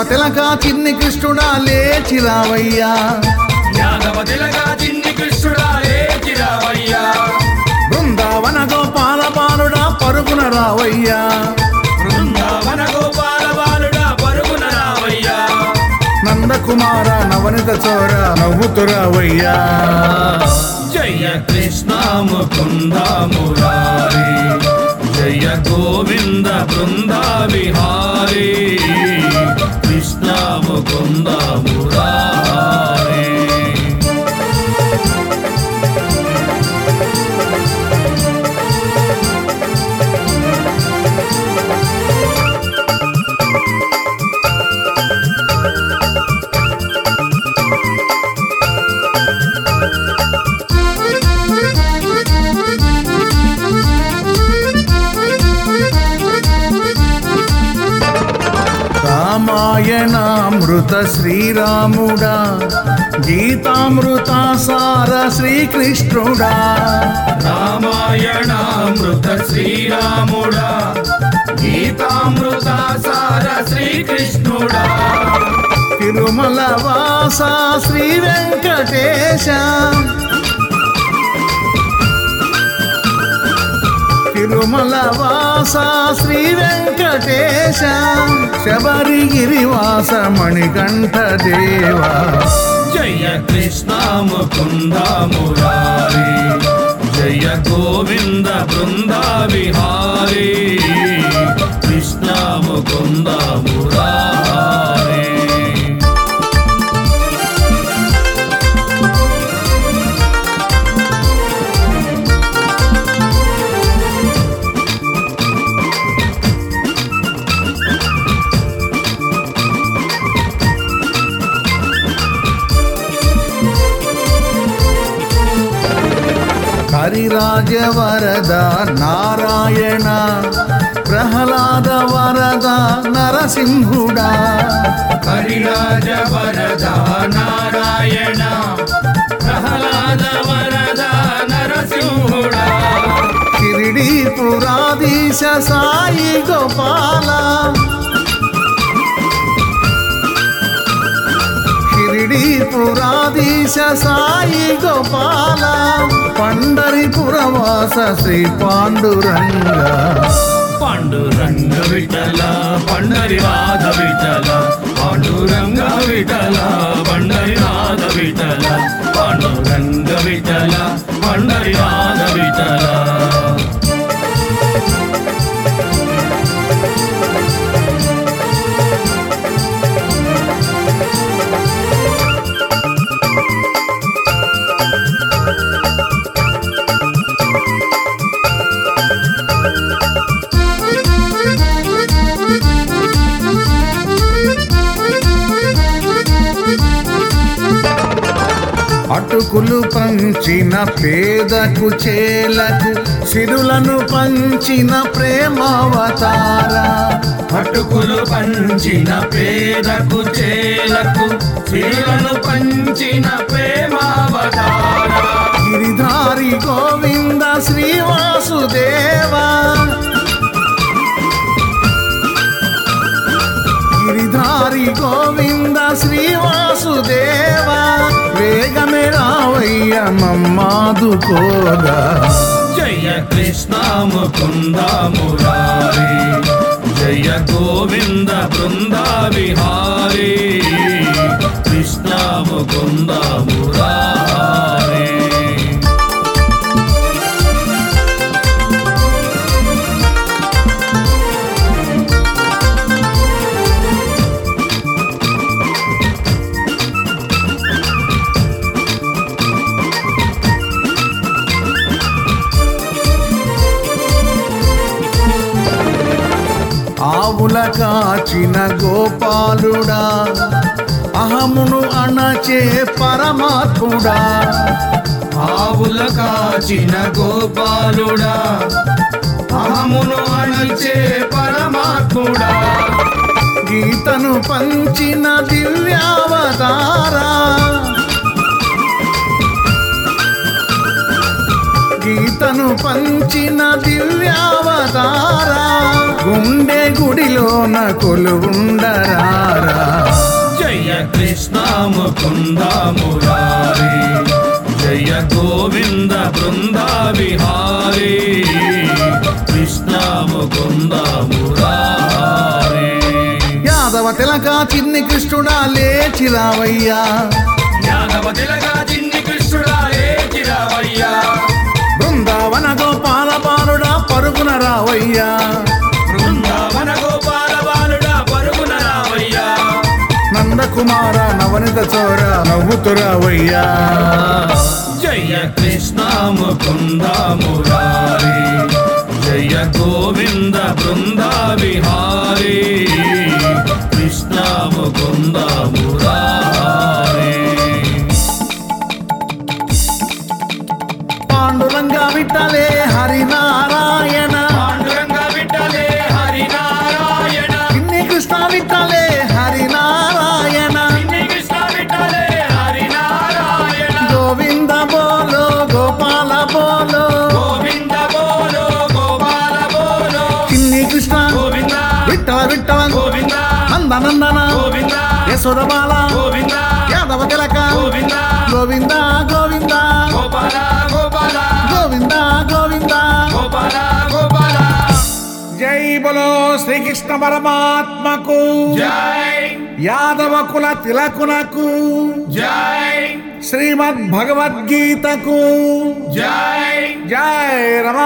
తిలక చిన్ని కృష్ణుడా లేచి రావయ్యా యాదవ తిలగా చిన్ని కృష్ణుడా లేచి రావయ్యా బృందావన గోపాల బాలుడా పరుగున రావయ్యా బృందావన గోపాల బాలుడా పరుగున రావయ్యా నందకుమార నవనిత చోర నవ్వుతు రావయ్యా జయ కృష్ణ ముకుంద మురారి జయ గోవింద బృంద విహారీ కృష్ణ ముకుంద మురారి రామాయణామృత శ్రీరాముడా గీతామృత సార శ్రీకృష్ణుడా రామాయణామృత శ్రీరాముడా గీతామృత సార శ్రీకృష్ణుడా తిరుమల వాస శ్రీ వెంకటేశ తిరుమల వాస శ్రీ వెంకటేశ శబరిగిరి వాస మణికంఠ దేవా జయ కృష్ణ ముకుంద మురారి జయ గోవింద బృంద విహారీ కృష్ణ ముకుంద మురారి హరిరాజ వరద నారాయణ ప్రహ్లాద వరద నరసింహుడా హరిరాజ వరద నారాయణ ప్రహ్లాద వరద నరసింహుడా షిరిడి పురాధీశ సాయి గోపాల షిరిడి పురాధీశ సాయి గోపాల పండరిపురవాస శ్రీ పాండురంగ పాండురంగ విఠల పండరినాథ విఠల పాండురంగ విఠల పండరినాథ విఠల పాండురంగ విఠల పండరినాథ విఠల అటుకులు పంచిన పేదకు చేలకు సిరులను పంచిన ప్రేమావతార అటుకులు పంచిన పేదకు చేలకు చీలను పంచిన ప్రేమావతార గిరిధారి గోవింద శ్రీవాసుదేవా గిరిధారి గోవింద శ్రీవాసుదేవా వేగమే రావయ్య మమ్మాదుకోగా జయ కృష్ణ ముకుంద మురారి జయ గోవింద బృంద విహారీ కృష్ణ ముకుంద మురారి ఆవుల కాచిన గోపాలుడా అహమును అణచే పరమాత్ముడా ఆవుల కాచిన గోపాలుడా అహమును అణిచే పరమాత్ముడా గీతను పంచిన దివ్యావతారా గీతను పంచిన దివ్యావతారా గుండె గుడిలోన కొలువుండరారా ముకుంద మురారి జయ గోవింద బృంద విహారీ కృష్ణ ముకుంద మురారి యాదవ తిలక చిన్ని కృష్ణుడా లేచి రావయ్యా యాదవ తిలగా చిన్ని కృష్ణుడా లేచిరావయ్యా బృందావన గోపాల బాలుడా పరుగున రావయ్యా బృందావన గోపాల బాలుడా పరుగున రావయ్యా నందకుమార నవనిత చోర నవ్వుతు రావయ్యా జయ కృష్ణ ముకుంద మురారి జయ గోవింద బృంద విహారీ కృష్ణ ముకుంద మురారి పాండురంగా విట్టలే హరినారాయణ పాండురంగ విఠలే హరినారాయణ చిన్ని కృష్ణ విట్టలే హరినారాయణ చిన్ని కృష్ణ విఠలే హరినారాయణ గోవింద బోలో గోపాల బోలో గోవింద బోలో గోపాల బోలో చిన్ని కృష్ణ గోవింద విట్టల విట్టల గోవింద నందనందన గోవింద యశోదబాల గోవింద యాదవ తిలక గోవింద గోవింద గోవింద గోపాల గోపాల గోవింద గోవింద గోపాల గోపాల జై బలో శ్రీకృష్ణ పరమాత్మకు జై యాదవ కుల తిలకునకు జై శ్రీమద్ భగవద్గీతకు జై జై రమ